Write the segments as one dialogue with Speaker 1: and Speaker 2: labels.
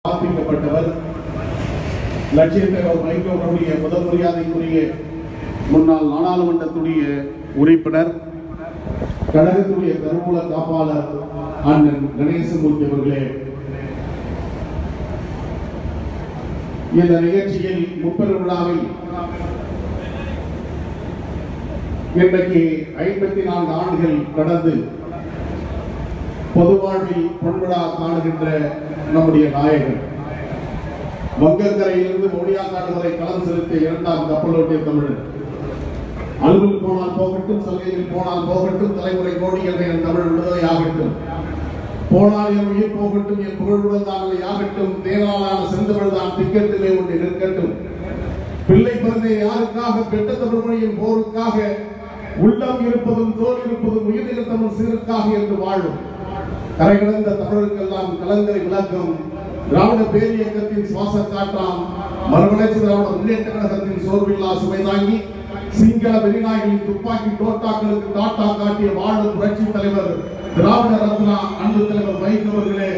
Speaker 1: ஆரம்பிக்கப்பட்டவர் லட்சியத்தேவர் வைகோவுடைய முதல் மரியாதைக்குரிய முன்னாள் நாடாளுமன்றத்துடைய உறுப்பினர் கழகத்துடைய கருவூல காப்பாளர் அண்ணன் கணேசமூர்த்தி அவர்களே இந்த நிகழ்ச்சியில் முப்பெரும் விழாவில் இன்றைக்கு ஐம்பத்தி நான்கு ஆண்டுகள் கடந்து பொது வாழ்வில் பொன்விழா காணுகின்ற நம்முடைய நாயகன் வங்கக்கரையிலிருந்து ஒடியாக்காடு வரை களம் செலுத்திய இரண்டாம் கப்பலோட்டிய தமிழன் அலுவல் போனால் போகட்டும் சலுகையில் போனால் போகட்டும் தலைமுறை கோடி என்ற என் தமிழ் விடுதலை ஆகட்டும் போனால் என் உயிர் போகட்டும் என் புகழுடன் தான் ஆகட்டும் தேனாலான செந்தமிழ் தான் திக்கத்திலே ஒன்று நிற்கட்டும் பிள்ளை பிறந்த யாருக்காக பெற்ற தமிழ் மொழியின் போருக்காக உள்ளம் இருப்பதும் தோல் இருப்பதும் உயிரிழந்த தமிழ் சீருக்காக என்று வாழும் கரை கடந்த தமிழருக்கெல்லாம் கலங்கரை விளக்கம் திராவிட பேரியக்கத்தின் சுவாச காற்றாம் மறுமலர்ச்சி திராவிட முன்னேற்ற கழகத்தின் சோர்வில்லா சுமை தாங்கி சிங்கள வெறிநாய்களின் துப்பாக்கி தோட்டாக்களுக்கு டாட்டா காட்டிய வாழும் புரட்சி தலைவர் திராவிட ரத்னா அன்பு தலைவர் வைகோ அவர்களே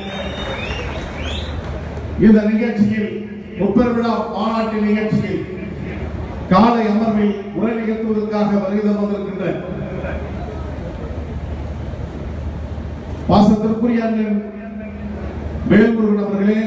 Speaker 1: இந்த நிகழ்ச்சியில் முப்பெரும் விழா மாநாட்டு நிகழ்ச்சியில் காலை அமர்வில் உரை நிகழ்த்துவதற்காக வருகை வந்திருக்கின்ற பாசத்திற்குரிய அண்ணன் வேல்முருகன் அவர்களே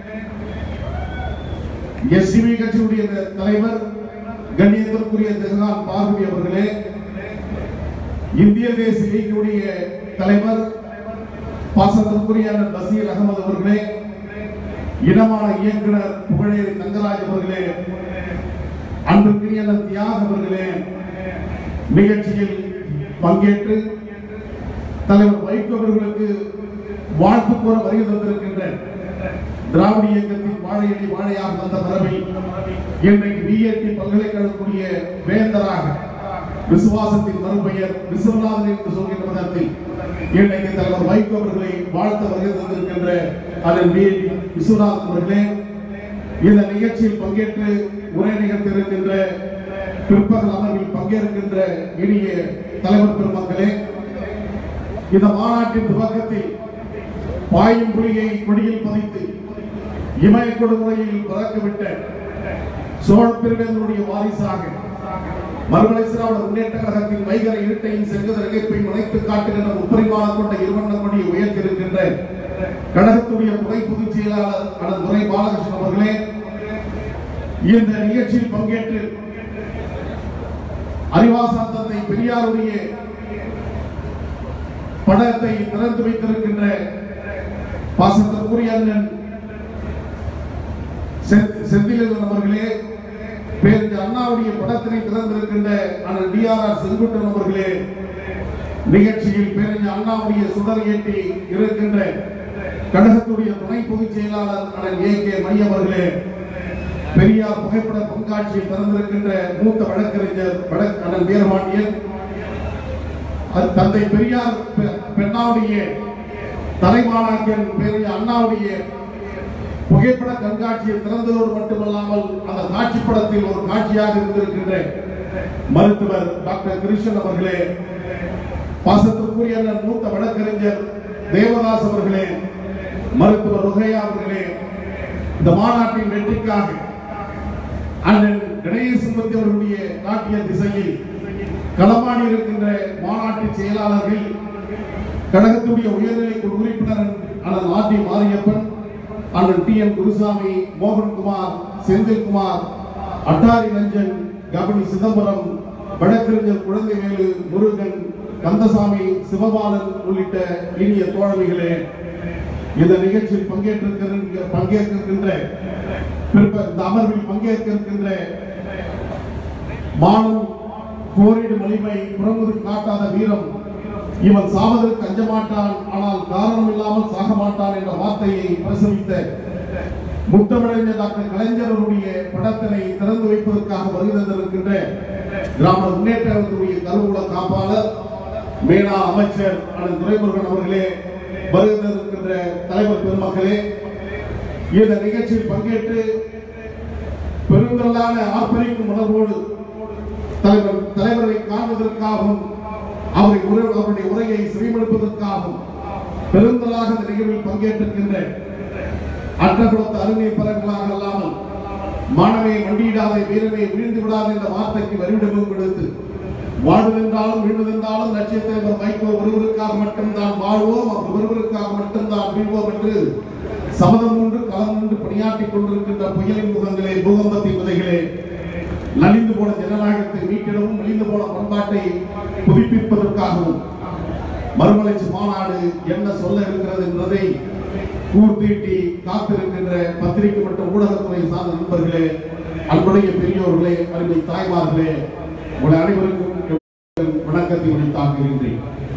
Speaker 1: எஸ்டிவி கட்சியுடைய தலைவர் கண்ணியத்திற்குரிய ஜெகநாத் பார்வதி அவர்களே இந்திய தேசிய லீக்குடைய தலைவர் பாசத்திற்குரிய அண்ணன் பசீர் அகமது அவர்களே இனமான இயக்குனர் புகழேரி தங்கராஜ் அவர்களே அன்புக்குரிய அண்ணன் தியாக அவர்களே நிகழ்ச்சியில் பங்கேற்று தலைவர் வைகோ அவர்களுக்கு வாழ்த்து கூற வருகை தந்திருக்கின்ற திராவிட இயக்கத்தின் வாழையடி வாழையாக வந்த மரபில் இன்றைக்கு பிஏடி பல்கலைக்கழகக்கூடிய வேந்தராக விசுவாசத்தின் மறுபெயர் விஸ்வநாதன் என்று சொல்கின்ற விதத்தில் இன்றைக்கு தலைவர் வைகோ அவர்களை வாழ்த்த வருகை தந்திருக்கின்ற அதன் பிஏடி விஸ்வநாதன் அவர்களே இந்த நிகழ்ச்சியில் பங்கேற்று உரை நிகழ்த்திருக்கின்ற பிற்பகல் அமர்வில் பங்கேற்கின்ற இனிய தலைவர் பெருமக்களே இந்த மாநாட்டின் துவக்கத்தில் பாயும் புலியை கொடியில் பதித்து இமய கொடுமுறையில் பறக்கவிட்ட சோழ பிரிவினருடைய வாரிசாக மறுமலை சிராவண முன்னேற்ற கழகத்தின் வைகர இருட்டையும் செங்கத இணைப்பையும் இணைத்து காட்டுகின்ற முப்பரிமாண கொண்ட இருவண்ண கொடியை உயர்த்திருக்கின்ற கழகத்துடைய துணை பொதுச் செயலாளர் அண்ணன் துரை பாலகிருஷ்ணன் அவர்களே இந்த நிகழ்ச்சியில் பங்கேற்று அறிவாசான் தந்தை பெரியாருடைய படத்தை திறந்து வைத்திருக்கின்ற பாசத்திற்குரிய அண்ணன் செ- செந்திலன் அவர்களே பேருந்து அண்ணாவுடைய படத்தினை திறந்திருக்கின்ற அண்ணன் டிஆர்ஆர் செங்குட்டன் அவர்களே நிகழ்ச்சியில் பேருந்து அண்ணாவுடைய சுடர் ஏற்றி இருக்கின்ற கழகத்துடைய துணை பொதுச் செயலாளர் அண்ணன் ஏ கே மை அவர்களே பெரியார் புகைப்பட பொருட்காட்சியை திறந்திருக்கின்ற மூத்த வழக்கறிஞர் வழக் அண்ணன் வீரபாண்டியன் அது தந்தை பெரியார் பெ- பெண்ணாவுடைய தலைமாணாக்கன் பெரிய அண்ணாவுடைய புகைப்பட கண்காட்சியை திறந்ததோடு மட்டுமல்லாமல் அந்த காட்சி படத்தில் ஒரு காட்சியாக இருந்திருக்கின்ற மருத்துவர் டாக்டர் கிருஷ்ணன் அவர்களே பாசத்திற்குரிய அண்ணன் மூத்த வழக்கறிஞர் தேவதாஸ் அவர்களே மருத்துவர் ருகையா அவர்களே இந்த மாநாட்டின் வெற்றிக்காக அண்ணன் கணேசமூர்த்தி அவர்களுடைய காட்டிய திசையில் களமாடி இருக்கின்ற மாநாட்டு செயலாளர்கள் கழகத்துடைய உயர்நிலை குழு உறுப்பினர் அண்ணன் ஆர் டி மாரியப்பன் அண்ணன் டி என் குருசாமி மோகன்குமார் செந்தில்குமார் அட்டாரி ரஞ்சன் கபடி சிதம்பரம் வழக்கறிஞர் குழந்தைவேலு முருகன் கந்தசாமி சிவபாலன் உள்ளிட்ட இனிய தோழமைகளே இந்த நிகழ்ச்சியில் பங்கேற்றிருக்கிற பங்கேற்கின்ற பிற்ப- இந்த அமர்வில் பங்கேற்கின்ற மானம் போரிடு வலிமை புறமுது காட்டாத வீரம் இவன் சாவதற்கு அஞ்ச மாட்டான் ஆனால் காரணம் இல்லாமல் சாக மாட்டான் என்ற வார்த்தையை பிரசவித்த முத்தமிழறிஞர் டாக்டர் கலைஞர் அவருடைய படத்தினை திறந்து வைப்பதற்காக வருகை தந்திருக்கின்ற கிராம முன்னேற்றத்துடைய கருவூல காப்பாளர் மேனா அமைச்சர் அண்ணன் துரைமுருகன் அவர்களே வருகை தந்திருக்கின்ற தலைவர் பெருமக்களே இந்த நிகழ்ச்சியில் பங்கேற்று பெருங்கல்லான ஆர்ப்பரிக்கும் உணர்வோடு தலைவர் தலைவரை காண்பதற்காகவும் அவரை உரை- அவருடைய உரையை செவிமடுப்பதற்காகவும் பெருந்தலாக இந்த நிகழ்வில் பங்கேற்றிருக்கின்ற அற்றகுலத்து அருமை பலர்களாக அல்லாமல் மானமே மண்டியிடாத வீரமே விழுந்து விடாத என்ற வார்த்தைக்கு வரிவிடமும் கொடுத்து வாழ்வதென்றாலும் வீழ்வதென்றாலும் லட்சியத்தை வைக்கோ ஒருவருக்காக மட்டும்தான் வாழ்வோம் அவர் ஒருவருக்காக மட்டும்தான் வீழ்வோம் என்று சபதம் கொண்டு களம் கொண்டு பணியாற்றிக் கொண்டிருக்கின்ற புயலின் முகங்களே பூகம்பத்தின் விதைகளே நலிந்து போன ஜனநாயகத்தை மீட்டிடவும் மெலிந்து போன பண்பாட்டை புதுப்பிப்பதற்காகவும் மறுமலர்ச்சி மாநாடு என்ன சொல்ல இருக்கிறது என்பதை கூர்த்தீட்டி காத்திருக்கின்ற பத்திரிகை மற்றும் ஊடகத்துறை சார்ந்த நண்பர்களே அன்புடைய பெரியோர்களே அருமை தாய்மார்களே உங்கள் அனைவருக்கும் என் வணக்கத்தை உரித்தாக்குகின்றேன்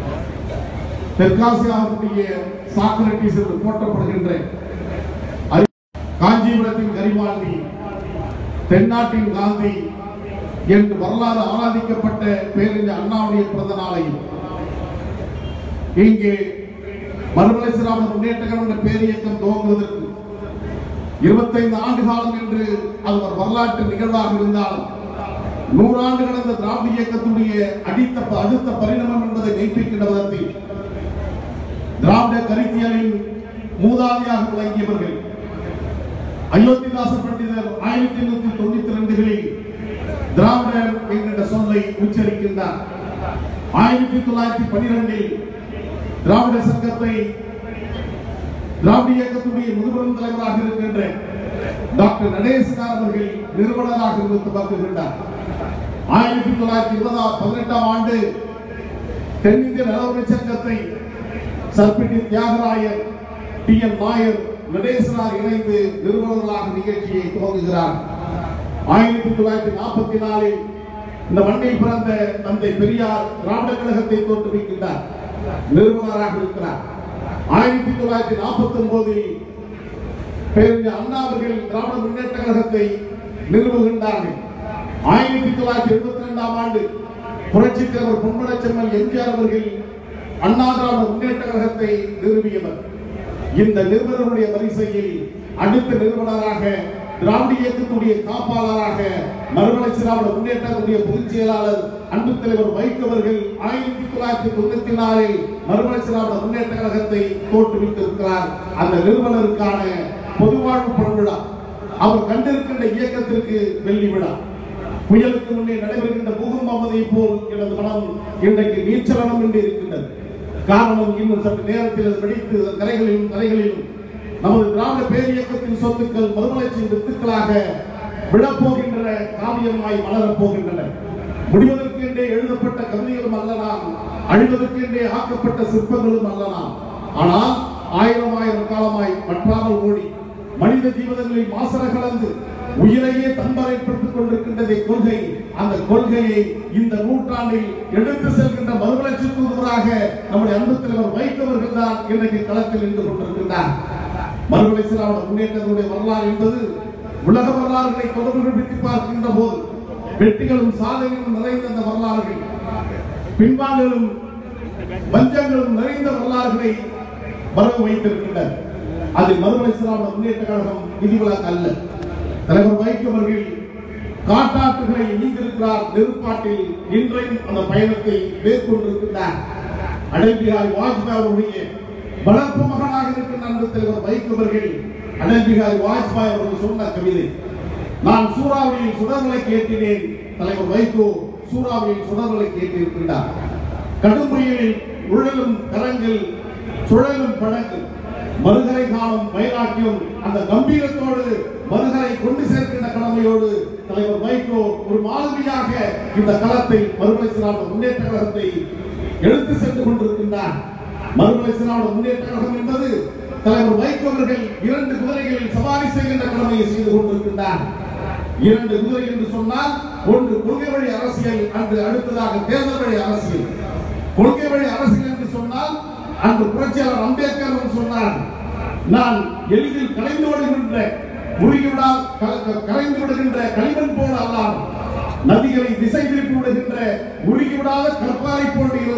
Speaker 1: தெற்காசியாவுடைய சாக்ரட்டிஸ் என்று போற்றப்படுகின்ற அறி- காஞ்சிபுரத்தின் கரிமாண்டி தென்னாட்டின் காந்தி என்று வரலாறு ஆராதிக்கப்பட்ட பேரறிஞர் அண்ணாவுடைய பிறந்த நாளையும் இங்கே மறுமலை சிராமர் முன்னேற்ற கழக பேரியக்கம் துவங்குவதற்கு இருபத்தைந்து ஆண்டு காலம் என்று அது ஒரு வரலாற்று நிகழ்வாக இருந்தாலும் நூறாண்டு கடந்த திராவிட இயக்கத்துடைய அடித்த அடுத்த பரிணாமம் என்பதை மெய்ப்பிக்கின்ற விதத்தில் திராவிட கருத்தியலின் மூதாதியாக விளங்கியவர்கள் அயோத்திதாச பண்டிதர் ஆயிரத்தி எண்ணூத்தி தொண்ணூத்தி ரெண்டுகளில் திராவிடர் என்கின்ற சொல்லை உச்சரிக்கின்றார் ஆயிரத்தி தொள்ளாயிரத்தி பனிரெண்டில் திராவிட சங்கத்தை திராவிட இயக்கத்துடைய முதுபெரும் தலைவராக இருக்கின்ற டாக்டர் நடேசனார் அவர்கள் நிறுவனராக இருந்து துவக்குகின்றார் ஆயிரத்தி தொள்ளாயிரத்தி இருபதாம் பதினெட்டாம் ஆண்டு தென்னிந்திய நலவரி சங்கத்தை சர்பிட்டி தியாகராயர் டி என் நாயர் நடேசனார் இணைந்து நிறுவனர்களாக நிகழ்ச்சியை துவங்குகிறார் ஆயிரத்தி தொள்ளாயிரத்தி நாற்பத்தி நாலில் இந்த மண்ணில் பிறந்த தந்தை பெரியார் திராவிட கழகத்தை தோற்றுவிக்கின்றார் நிறுவனராக இருக்கிறார் ஆயிரத்தி தொள்ளாயிரத்தி நாற்பத்தி ஒன்பதில் பேரறிஞர் அண்ணா அவர்கள் திராவிட முன்னேற்ற கழகத்தை நிறுவுகின்றார்கள் ஆயிரத்தி தொள்ளாயிரத்தி எழுபத்தி ரெண்டாம் ஆண்டு புரட்சித் தலைவர் பொன்மனச்செம்மல் எம்ஜிஆர் அவர்கள் அண்ணா திராவிட முன்னேற்ற கழகத்தை நிறுவியவர் இந்த நிறுவனருடைய வரிசையில் அடுத்த நிறுவனராக திராவிட இயக்கத்துடைய காப்பாளராக மறுமலை திராவிட முன்னேற்றத்துடைய பொதுச் செயலாளர் அன்பு தலைவர் வைகோ அவர்கள் ஆயிரத்தி தொள்ளாயிரத்தி தொண்ணூத்தி நாலில் மறுமலை திராவிட முன்னேற்ற கழகத்தை தோற்றுவித்திருக்கிறார் அந்த நிறுவனருக்கான பொதுவாழ்வு பெருவிழா அவர் கண்டிருக்கின்ற இயக்கத்திற்கு வெள்ளி விழா புயலுக்கு முன்னே நடைபெறுகின்ற பூகம்பதை போல் எனது மனம் இன்றைக்கு நீச்சலனம் என்று இருக்கின்றது காரணம் இன்னும் சற்று நேரத்தில் அது வெடித்து அதன் கரைகளிலும் கரைகளிலும் நமது திராவிட பேரியக்கத்தின் சொத்துக்கள் மறுமலர்ச்சியின் வித்துக்களாக விழப்போகின்ற காவியமாய் மலரப் போகின்றன முடிவதற்கென்றே எழுதப்பட்ட கவிதைகளும் அல்லலாம் அழிவதற்கென்றே ஆக்கப்பட்ட சிற்பங்களும் அல்லலாம் ஆனால் ஆயிரம் ஆயிரம் காலமாய் வற்றாமல் ஓடி மனித ஜீவிதங்களில் மாசர கலந்து உயிரையே தன்வரைப்படுத்திக் கொண்டிருக்கின்றதை கொள்கை அந்த கொள்கையை இந்த நூற்றாண்டில் எடுத்து செல்கின்ற மறுமலர்ச்சி தூதுவராக நம்முடைய அன்பு தலைவர் வைத்தவர்கள் தான் இன்றைக்கு களத்தில் நின்று கொண்டிருக்கின்றார் மறுமலை சிறாவோட முன்னேற்றத்துடைய வரலாறு என்பது உலக வரலாறுகளை தொடர்புபடுத்தி பார்க்கின்ற போது வெற்றிகளும் சாதனைகளும் நிறைந்த அந்த வரலாறுகள் பின்வாங்கலும் வஞ்சங்களும் நிறைந்த வரலாறுகளை வரவு வைத்திருக்கின்றனர் அது மறுமலை சிறாவோட முன்னேற்ற கழகம் விதிவிலக்கு அல்ல தலைவர் வைகோ அவர்கள் காட்டாற்றுகளை நீந்திருக்கிறார் நெருப்பாட்டில் இன்றையும் அந்த பயணத்தை மேற்கொண்டிருக்கின்றார் அடல் பிகாரி வாஜ்பாய் அவருடைய வளர்ப்பு மகனாக இருக்கின்ற அன்பு தலைவர் வைகோ அவர்கள் அடல் பிகாரி வாஜ்பாய் அவர்கள் சொன்ன கவிதை நான் சூறாவளியில் சுடர்களை கேட்டினேன் தலைவர் வைகோ சூறாவளியில் சுடர்களை கேட்டிருக்கின்றார் கடும் புயலில் உழலும் கரங்கள் சுழலும் படகு மறுகரை காணும் வைராக்கியம் அந்த கம்பீரத்தோடு மறுகரை கொண்டு சேர்க்கின்ற கடமையோடு தலைவர் வைகோ ஒரு மாதிரியாக இந்த களத்தை மறுமலை சிறாட முன்னேற்ற கழகத்தை எடுத்து சென்று கொண்டிருக்கின்றார் மறுமலை சிறாட முன்னேற்ற கழகம் என்பது தலைவர் வைகோ அவர்கள் இரண்டு குதிரைகளில் சவாரி செய்கின்ற கடமையை செய்து கொண்டிருக்கின்றார் இரண்டு குதிரை என்று சொன்னால் ஒன்று கொள்கை வழி அரசியல் அன்று அடுத்ததாக தேர்தல் வழி அரசியல் கொள்கை வழி அரசியல் என்று சொன்னால் அன்று புரட்சியாளர் அம்பேத்கர் அவர்கள் சொன்னார் நான் எளிதில் கலைந்து விடுகின்ற முறிவிடா கரைந்து விடுகின்ற களிமண் போல அல்லாமல் நதிகளை திசை திருப்பி விடுகின்ற உருகி விடாத கற்பாரை போன்று இருந்து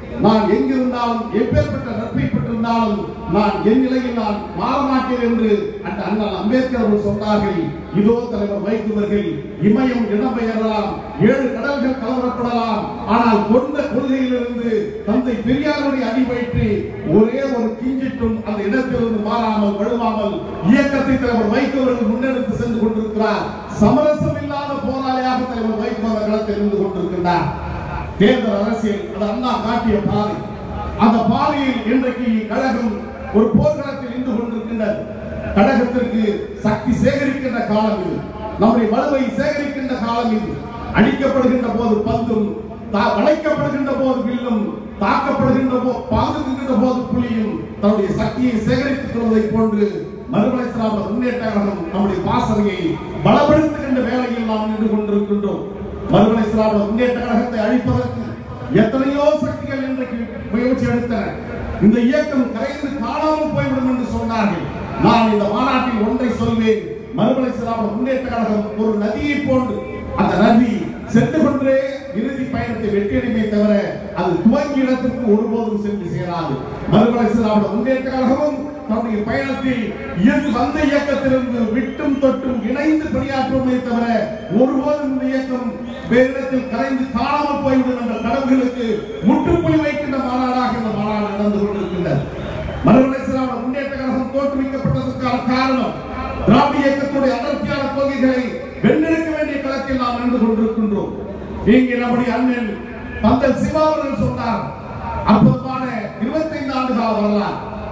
Speaker 1: நான் எங்கிருந்தாலும் எப்பேற்பட்ட நட்பை பெற்றிருந்தாலும் நான் என் நிலையில் நான் மாற மாட்டேன் என்று அந்த அண்ணல் அம்பேத்கர் அவர்கள் சொன்னார்கள் இதோ தலைவர் வைத்தவர்கள் இமயம் இடம்பெயரலாம் ஏழு கடல்கள் கலவரப்படலாம் ஆனால் கொண்ட கொள்கையிலிருந்து தந்தை பெரியாருடைய அடி வயிற்று ஒரே ஒரு கிஞ்சிட்டும் அந்த இடத்திலிருந்து மாறாமல் வழுவாமல் இயக்கத்தை தலைவர் வைத்தவர்கள் முன்னெடுத்து சென்று கொண்டிருக்கிறார் சமரசம் இல்லாத போராளியாக தலைவர் வைகோ அந்த களத்தில் இருந்து கொண்டிருக்கின்றார் தேர்தல் அரசியல் அது அண்ணா காட்டிய பாதை அந்த பாதையில் இன்றைக்கு கழகம் ஒரு போர்க்களத்தில் நின்று கொண்டிருக்கின்றது கழகத்திற்கு சக்தி சேகரிக்கின்ற காலம் இது நம்முடைய வலுவை சேகரிக்கின்ற காலம் இது அடிக்கப்படுகின்ற போது பந்தும் தா- வளைக்கப்படுகின்ற போது வில்லும் தாக்கப்படுகின்ற போது பாதுகின்ற போது புலியும் தன்னுடைய சக்தியை சேகரித்துக் கொள்வதை போன்று மறுமலை சிராம முன்னேற்ற கழகம் நம்முடைய பாசனையை பலப்படுத்துகின்ற வேலையில் நாம் நின்று கொண்டிருக்கின்றோம் மறுமலை சிராம முன்னேற்ற கழகத்தை அழிப்பதற்கு எத்தனையோ சக்திகள் இன்றைக்கு முயற்சி எடுத்தன இந்த இயக்கம் கரைந்து காணாமல் போய்விடும் என்று சொன்னார்கள் நான் இந்த மாநாட்டில் ஒன்றை சொல்வேன் மறுமலை சிராம முன்னேற்ற கழகம் ஒரு நதியை போன்று அந்த நதி சென்று கொண்டே இறுதி பயணத்தை வெற்றியடைமே தவிர அது துவங்கிய இடத்திற்கு ஒருபோதும் சென்று சேராது மறுமலை சிராம முன்னேற்ற கழகமும் தன்னுடைய பயணத்தில் இயங்கு வந்த இயக்கத்திலிருந்து விட்டும் தொட்டும் இணைந்து பணியாற்றுவதை தவிர ஒருபோதும் இந்த இயக்கம் வேறிடத்தில் கரைந்து காணாமல் போய்விடும் என்ற கடவுள்களுக்கு முற்றுப்புள்ளி வைக்கின்ற மாநாடாக இந்த மாநாடு நடந்து கொண்டிருக்கின்றது மறுமலை சிராம முன்னேற்ற கழகம் தோற்றுவிக்கப்பட்டதற்கான காரணம் திராவிட இயக்கத்துடைய அடர்த்தியான கொள்கைகளை வென்றெடுக்க வேண்டிய களத்தில் நாம் நின்று கொண்டிருக்கின்றோம் இங்கே நம்முடைய அண்ணன் பந்தல் சிவா அவர்கள் சொன்னார் அற்புதமான 25 ஆண்டு கால வரலாறு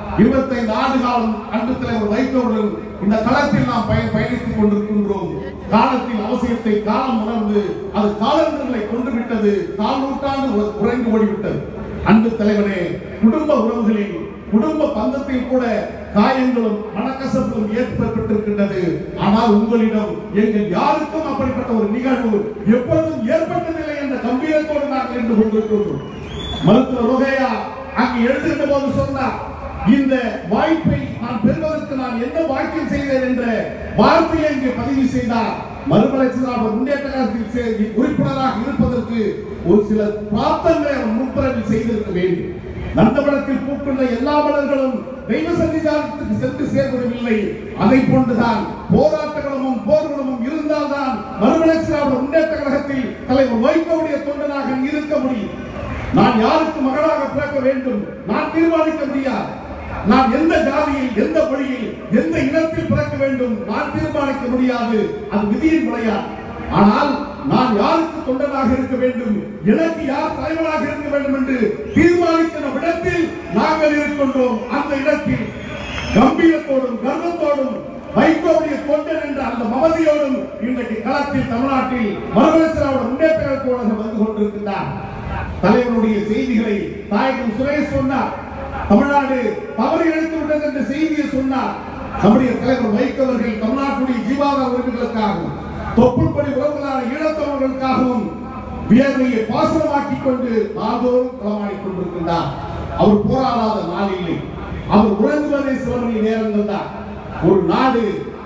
Speaker 1: 25 ஆண்டு காலம் அன்பு தலைவர் வைத்தவுடன் இந்த களத்தில் நாம் பயன் பயணித்துக் கொண்டிருக்கின்றோம் காலத்தின் அவசியத்தை காலம் உணர்ந்து அது காலங்களை கொண்டு விட்டது கால் நூற்றாண்டு உ- குறைந்து ஓடிவிட்டது அன்பு தலைவனே குடும்ப உறவுகளில் குடும்ப பந்தத்தில் கூட காயங்களும் மனக்கசப்பும் ஏற்பட்டிருக்கின்றது ஆனால் உங்களிடம் எங்கள் யாருக்கும் அப்படிப்பட்ட ஒரு நிகழ்வு எப்பொழுதும் ஏற்பட்டதில்லை என்ற கம்பீரத்தோடு நாங்கள் நின்று கொண்டிருக்கின்றோம் மருத்துவர் ரோகையா அங்கு எழுதுகின்ற போது சொன்னார் இந்த வாய்ப்பை நான் பெறுவதற்கு நான் என்ன வாக்கியம் செய்தேன் என்ற வார்த்தையை இங்கே பதிவு செய்தார் மறுமலை சிறார் முன்னேற்ற கழகத்தில் சே- உறுப்பினராக இருப்பதற்கு ஒரு சில பிரார்த்தங்களை அவர் முன்பிறவில் செய்திருக்க வேண்டும் நந்தவனத்தில் பூக்கின்ற எல்லா மலர்களும் தெய்வ சன்னிதானத்துக்கு சென்று சேர்வதில்லை அதை போன்றுதான் போராட்டங்களும் போர்களும் இருந்தால்தான் மறுமலை சிறார் முன்னேற்ற கழகத்தில் தலைவர் வைகோவுடைய தொண்டனாக இருக்க முடியும் நான் யாருக்கு மகளாக பிறக்க வேண்டும் நான் தீர்மானிக்க முடியாது நான் எந்த ஜாதியில் எந்த மொழியில் எந்த இனத்தில் பிறக்க வேண்டும் நான் தீர்மானிக்க முடியாது அது விதியின் விளையாட்டு ஆனால் நான் யாருக்கு தொண்டனாக இருக்க வேண்டும் எனக்கு யார் தலைவராக இருக்க வேண்டும் என்று தீர்மானிக்கிற விடத்தில் நாங்கள் இருக்கின்றோம் அந்த இடத்தில் கம்பீரத்தோடும் கர்வத்தோடும் வைகோவுடைய தொண்டன் என்ற அந்த மமதியோடும் இன்றைக்கு களத்தில் தமிழ்நாட்டில் மறுமலசராவோட முன்னேற்றத்தோடு வந்து கொண்டிருக்கின்றார் தலைவருடைய செய்திகளை தாயகம் சுரேஷ் சொன்னார் தமிழ்நாடு தவறு இழைத்து விட்டது என்ற செய்தியை சொன்னார் நம்முடைய தலைவர் வைக்கவர்கள் தமிழ்நாட்டுடைய ஜீவாதார உரிமைகளுக்காகவும் தொப்புள்படி உறவுகளான ஈழத்தவர்களுக்காகவும் வியர்வையை பாசனமாக்கிக் கொண்டு நாள்தோறும் களமாடிக் கொண்டிருக்கின்றார் அவர் போராடாத நாள் இல்லை அவர் உறங்குவதே சில மணி நேரங்கள் தான் ஒரு நாடு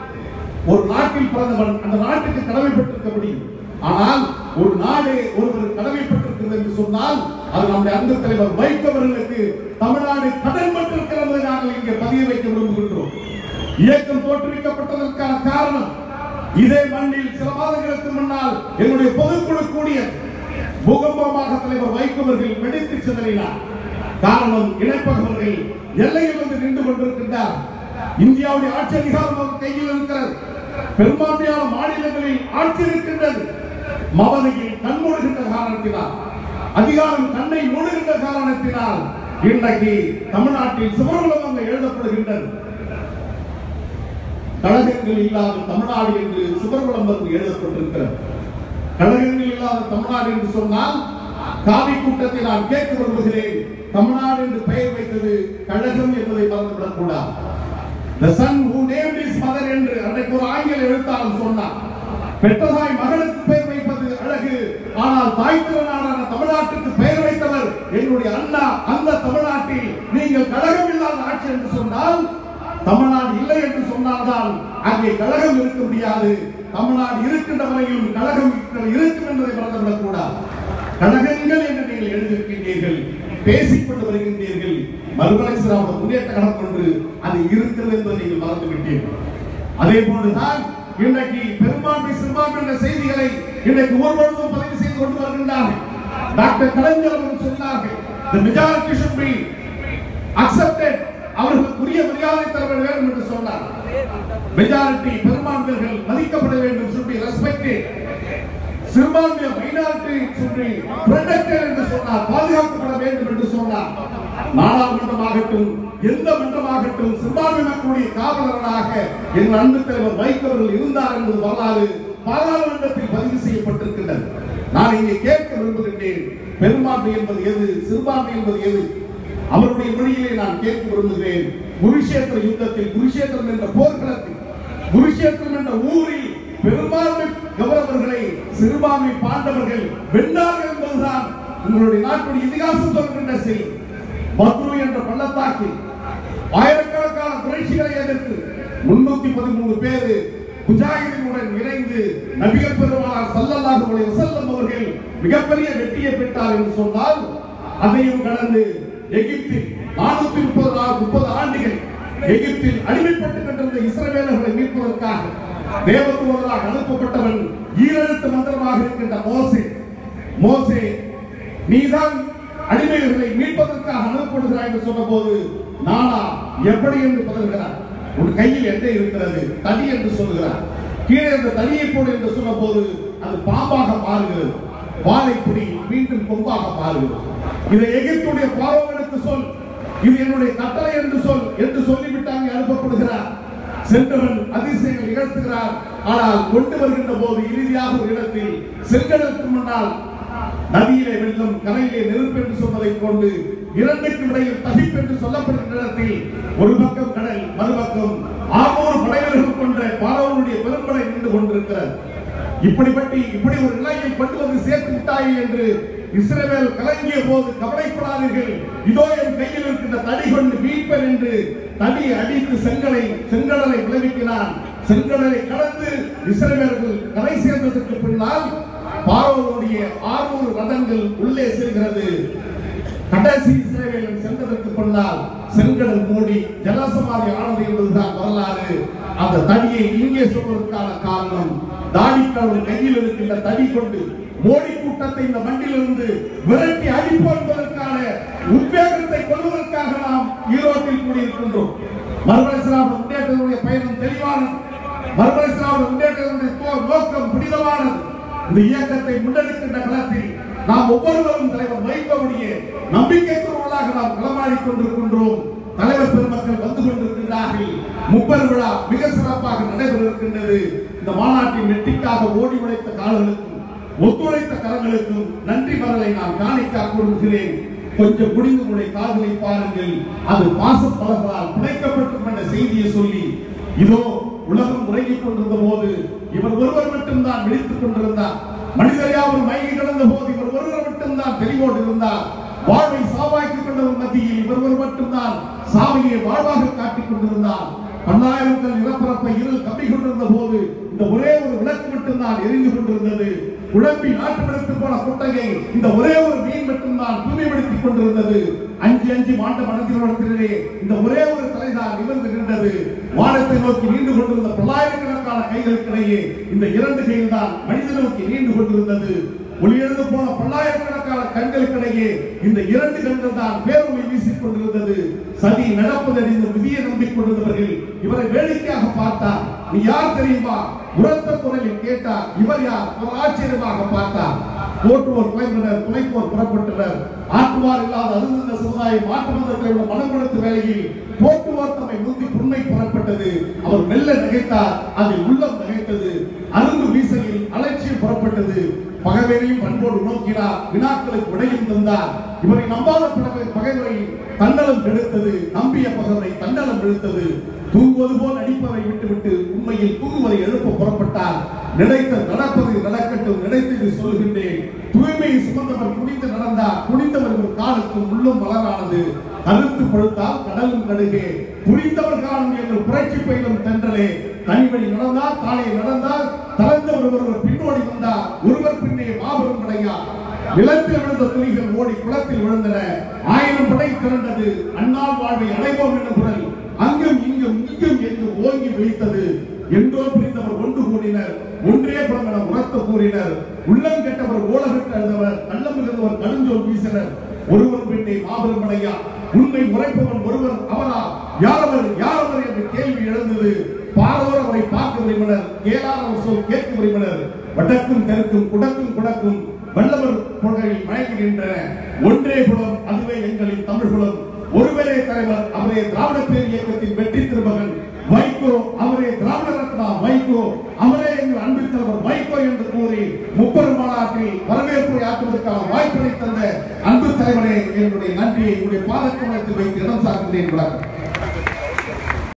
Speaker 1: ஒரு நாட்டில் பிறந்தவன் அந்த நாட்டுக்கு கடமைப்பட்டிருக்க முடியும் ஆனால் ஒரு நாடு ஒருவர் கடமைப்பட்டிருக்கிறது என்று சொன்னால் அது நம்முடைய அன்பு தலைவர் வைக்கவர்களுக்கு தமிழ்நாடு கடன்பட்டிருக்கிறது என்பதை நாங்கள் இங்கே பதிய வைக்க விரும்புகின்றோம் இயக்கம் தோற்றுவிக்கப்பட்டதற்கான காரணம் இதே மண்ணில் சில மாதங்களுக்கு முன்னால் என்னுடைய பொதுக்குழு கூடிய பூகம்பமாக தலைவர் வைக்கவர்கள் வெடித்து சிதறினார் காரணம் இணைப்பவர்கள் எல்லையில் வந்து நின்று கொண்டிருக்கின்றார் இந்தியாவுடைய ஆட்சி அதிகாரம் அவர் கையில் இருக்கிறது பெரும்பான்மையான மாநிலங்களில் ஆட்சி இருக்கின்றது மவனையில் கண்மூடுகின்ற காரணத்தினால் அதிகாரம் கண்ணை மூடுகின்ற காரணத்தினால் இன்றைக்கு தமிழ்நாட்டில் சுவர்களும் அங்கு எழுதப்படுகின்றது கழகங்கள் இல்லாத தமிழ்நாடு என்று சுவர்விளம்பரம் எழுதப்பட்டிருக்கிறது கழகங்கள் இல்லாத தமிழ்நாடு என்று சொன்னால் காவி கூட்டத்தை நான் கேட்க விரும்புகிறேன் தமிழ்நாடு என்று பெயர் வைத்தது கழகம் என்பதை மறந்துவிடக் கூடாது The son who named his mother என்று அன்றைக்கு ஒரு ஆங்கில எழுத்தாளர் சொன்னார் பெற்றதாய் மகளுக்கு பெயர் வைப்பது அழகு ஆனால் தாய் திருநாடான தமிழ்நாட்டுக்கு பெயர் வைத்தவர் என்னுடைய அண்ணா அந்த தமிழ்நாட்டில் நீங்கள் கழகம் இல்லாத ஆட்சி என்று சொன்னால் தமிழ்நாடு இல்லை என்று சொன்னால்தான் அங்கே கழகம் இருக்க முடியாது தமிழ்நாடு இருக்கின்ற வரையிலும் கழகம் இருக்கும் என்பதை மறந்துவிடக் கூடாது கழகங்கள் என்று நீங்கள் எழுதியிருக்கின்றீர்கள் பேசிக் கொண்டு வருகின்றீர்கள் மறுமலை சிறாவோட முன்னேற்ற கழகம் ஒன்று அது இருக்கிறது என்பதை நீங்கள் மறந்து விட்டீர்கள் அதே போன்றுதான் இன்றைக்கு பெரும்பான்மை சிறுபான்மை என்ற செய்திகளை இன்றைக்கு ஒவ்வொருவரும் பதிவு செய்து கொண்டு வருகின்றார்கள் டாக்டர் கலைஞர் அவர்கள் சொன்னார்கள் the majority should be accepted அவர்களுக்குரிய மரியாதை தர வேண்டும் என்று சொன்னார் மெஜாரிட்டி பெரும்பான்மையர்கள் மதிக்கப்பட வேண்டும் should be respected சிறுபான்மை மைனாரிட்டி சொல்லி protected என்று சொன்னார் பாதுகாக்கப்பட வேண்டும் என்று சொன்னார் நாடாளுமன்றமாகட்டும் எந்த மன்றமாகட்டும் சிறுபான்மை மக்களுடைய காவலர்களாக எங்கள் அன்பு தலைவர் வைக்கவர்கள் இருந்தார் என்பது வரலாறு பாராளுமன்றத்தில் பதிவு செய்யப்பட்டிருக்கின்றது நான் இங்கே கேட்க விரும்புகின்றேன் பெரும்பான்மை என்பது எது சிறுபான்மை என்பது எது அவருடைய மொழியிலே நான் கேட்க விரும்புகிறேன் குருஷேத்திர யுத்தத்தில் குருஷேத்திரம் என்ற போர்க்களத்தில் குருஷேத்திரம் என்ற ஊரில் பெரும்பான்மை கௌரவர்களை சிறுபான்மை பாண்டவர்கள் வென்றார்கள் என்பதுதான் உங்களுடைய நாட்டுடைய இதிகாசம் சொல்கின்ற செய்தி மதுரை என்ற பள்ளத்தாக்கில் ஆயிரக்கணக்கான புரட்சிகளை எதிர்த்து முன்னூத்தி பதிமூணு பேரு முஜாஹிதீனுடன் இணைந்து நபிகள் பெருமானார் ஸல்லல்லாஹு அலைஹி வஸல்லம் அவர்கள் மிகப்பெரிய வெற்றியை பெற்றார் என்று சொன்னால் அதையும் கடந்து எகிப்தில் நானூத்தி முப்பது முப்பது ஆண்டுகள் எகிப்தில் அடிமைப்பட்டுக் கொண்டிருந்த இஸ்ரவேலர்களை மீட்பதற்காக தேவதூதராக அனுப்பப்பட்டவன் ஈரெழுத்து மந்திரமாக இருக்கின்ற மோசே மோசே நீதான் அடிமைகளை மீட்பதற்காக அனுப்பப்படுகிறாய் என்று சொன்னபோது நானா எப்படி என்று பதறுகிறார் உன் கையில் என்ன இருக்கிறது தடி என்று சொல்கிறார் கீழே இருந்த தடியை போடு என்று சொன்னபோது அது பாம்பாக மாறுகிறது வாழை பிடி மீண்டும் கொம்பாக மாறுகிறது இதை எகிப்துடைய பாரோவனுக்கு சொல் இது என்னுடைய கட்டளை என்று சொல் என்று சொல்லிவிட்டு அங்கே அனுப்பப்படுகிறார் சென்றவன் அதிசயங்கள் நிகழ்த்துகிறார் ஆனால் கொண்டு வருகின்ற போது இறுதியாக ஒரு இடத்தில் செங்கடலுக்கு முன்னால் நதியிலே வெள்ளம் கரையிலே நெருப்பு என்று சொன்னதைக் கொண்டு இரண்டுக்கு இடையில் தகிப்பு என்று சொல்லப்படுகின்ற இடத்தில் ஒரு பக்கம் கடல் மறுபக்கம் ஆறுநூறு படைவர்கள் கொண்ட பாரவனுடைய பெரும்படை நின்று கொண்டிருக்கிறது இப்படிப்பட்டு இப்படி ஒரு நிலையை கொண்டு வந்து சேர்த்து விட்டாயே என்று இஸ்ரவேல் கலங்கிய போது கவலைப்படாதீர்கள் இதோ என் கையில் இருக்கின்ற தடி கொண்டு மீட்பர் என்று தடி அடித்து செங்கலை செங்கடலை விளைவிக்கிறான் செங்கடலை கடந்து இஸ்ரவேலர்கள் கரை சேர்ந்ததற்கு பின்னால் பார்வோனுடைய ஆறுநூறு ரதங்கள் உள்ளே செல்கிறது கடைசி இஸ்ரவேலன் சென்றதற்கு பின்னால் செங்கடல் மூடி ஜலசமாதி ஆனது என்பதுதான் வரலாறு அந்த தடியை இங்கே சொல்வதற்கான காரணம் தாடிக்கடவுள் கையில் இருக்கின்ற தடி கொண்டு மோடி கூட்டத்தை இந்த மண்டிலிருந்து விரட்டி அழிப்போம் என்பதற்கான உத்வேகத்தை கொள்வதற்காக நாம் ஈரோட்டில் கூடியிருக்கின்றோம் மறுமலசிராம முன்னேற்றத்துடைய பயணம் தெளிவானது மறுமலசிராம முன்னேற்றத்துடைய போ- நோக்கம் புனிதமானது இந்த இயக்கத்தை முன்னெடுக்கின்ற களத்தில் நாம் ஒவ்வொருவரும் தலைவர் வைகோவுடைய நம்பிக்கைக்குரியவர்களாக நாம் களமாடிக் கொண்டிருக்கின்றோம் தலைவர் பெருமக்கள் வந்து கொண்டிருக்கின்றார்கள் முப்பர் விழா மிக சிறப்பாக நடைபெற இருக்கின்றது இந்த மாநாட்டின் வெற்றிக்காக ஓடி உழைத்த காலங்களுக்கும் ஒத்துழைத்த கரங்களுக்கும் நன்றி மரலை நான் காணிக்கா கூறுகிறேன் கொஞ்சம் குடிந்து உடைய கால்களை பாருங்கள் அது பாச பலர்களால் பிணைக்கப்பட்டிருக்கும் என்ற செய்தியை சொல்லி இதோ உலகம் உறங்கிக் கொண்டிருந்த போது இவர் ஒருவர் மட்டும்தான் விழித்துக் கொண்டிருந்தார் மனிதர் யாவும் மயங்கி கிடந்த போது இவர் ஒருவர் மட்டும்தான் தெளிவோடு இருந்தார் வாழ்வை சாவாக்கிக் கொண்டவர் மத்தியில் இவர் ஒரு மட்டும்தான் சாவையை வாழ்வாக காட்டிக் கொண்டிருந்தார் பல்லாயிரங்கள் நிலப்பரப்பை இருள் கம்பி கொண்டிருந்த போது இந்த ஒரே ஒரு விளக்கு மட்டும்தான் எரிந்து கொண்டிருந்தது குழம்பி நாட்டுப்படுத்தி போன குட்டகை இந்த ஒரே ஒரு மீன் மட்டும்தான் தூய்மைப்படுத்திக் கொண்டிருந்தது அஞ்சு அஞ்சு மாண்ட மனத்திலே இந்த ஒரே ஒரு தலைதான் நிமிர்ந்து நின்றது வானத்தை நோக்கி நீண்டு கொண்டிருந்த பல்லாயிரக்கணக்கான கைகளுக்கிடையே இந்த இரண்டு கைகள் தான் மனித நோக்கி நீண்டு கொண்டிருந்தது ஒளியெழுந்து போன பல்லாயிரக்கணக்கான கண்களுக்கிடையே இந்த இரண்டு கண்கள் தான் பேரொளி வீசிக் கொண்டிருந்தது சதி நடப்பதறிந்து விதியை நம்பிக்கொண்டிருந்தவர்கள் இவரை வேடிக்கையாக பார்த்தார் நீ யார் தெரியுமா உரத்த குரலில் கேட்டார் இவர் யார் ஒரு ஆச்சரியமாக பார்த்தார் போற்றுவோர் குறைந்தனர் துணைப்போர் புறப்பட்டனர் ஆற்றுவார் இல்லாத அருந்த சமுதாயம் மாற்று மதத்தில் உள்ள மனம் கொடுத்த வேளையில் போற்றுவோர் தம்மை முந்தி புண்மை புறப்பட்டது அவர் மெல்ல நகைத்தார் அதில் உள்ளம் நகைத்தது அருந்து வீசையில் அலட்சியம் புறப்பட்டது பகைவரையும் பண்போடு நோக்கினார் வினாக்களுக்கு விடையும் தந்தார் இவரை நம்பாத பகை பகைவரை தன்னலம் கெடுத்தது நம்பிய பகைவரை தன்னலம் இழுத்தது தூங்குவது போல் நடிப்பதை விட்டுவிட்டு உண்மையில் தூங்குவதை எழுப்ப புறப்பட்டார் நினைத்த நடப்பது நடக்கட்டும் நினைத்தது சொல்கின்றேன் தூய்மையை சுமந்தவர் குனிந்து நடந்தார் குனிந்தவர் ஒரு காலுக்கும் உள்ளும் மலரானது கருத்து பழுத்தால் கடலும் கடுகே புரிந்தவர் காலம் எங்கள் புரட்சி பயிலும் தென்றலே தனிவழி நடந்தார் தானே நடந்தார் தளர்ந்தவர் ஒருவர் பின்னோடி வந்தார் ஒருவர் பின்னே மாபெரும் படையார் நிலத்தில் விழுந்த துளிகள் ஓடி குளத்தில் விழுந்தன ஆயிரம் படை திரண்டது அண்ணால் வாழ்வை அடைவோம் என்ற குரல் அங்கும் இங்கும் இங்கும் என்று ஓங்கி விழித்தது எங்கோ பிரிந்தவர் ஒன்று கூடினர் ஒன்றே குலம் என உரத்த கூறினர் உள்ளம் கெட்டவர் ஓலகட்டு அழுதவர் கள்ளம் மிகுந்தவர் கடுஞ்சோல் வீசினர் ஒருவர் பெண்ணை மாபெரும் படையா உண்மை உரைப்பவன் ஒருவர் அவரா யாரவர் யாரவர் என்று கேள்வி எழுந்தது பாரோர் அவரை பார்க்க விரும்பினர் கேளார் அவர் சொல் கேட்க விரும்பினர் வடக்கும் தெற்கும் குடக்கும் குடக்கும் வல்லவர் கொள்கையில் மயங்குகின்றன ஒன்றே குலம் அதுவே எங்களின் தமிழ் குலம் ஒருவரே தலைவர் அவரே திராவிட பேர் இயக்கத்தின் வெற்றி திருமகன் வைகோ அவரே திராவிட ரத்னா வைகோ அவரே எங்கள் அன்பு தலைவர் வைகோ என்று கூறி முப்பெரும் மாநாட்டில் வரவேற்புரை ஆற்றுவதற்கான வாய்ப்பினை தந்த அன்பு தலைவரே என்னுடைய நன்றியை உங்களுடைய பாதக்கமலத்தில் வைத்து இடம் சார்ந்தேன் வணக்கம்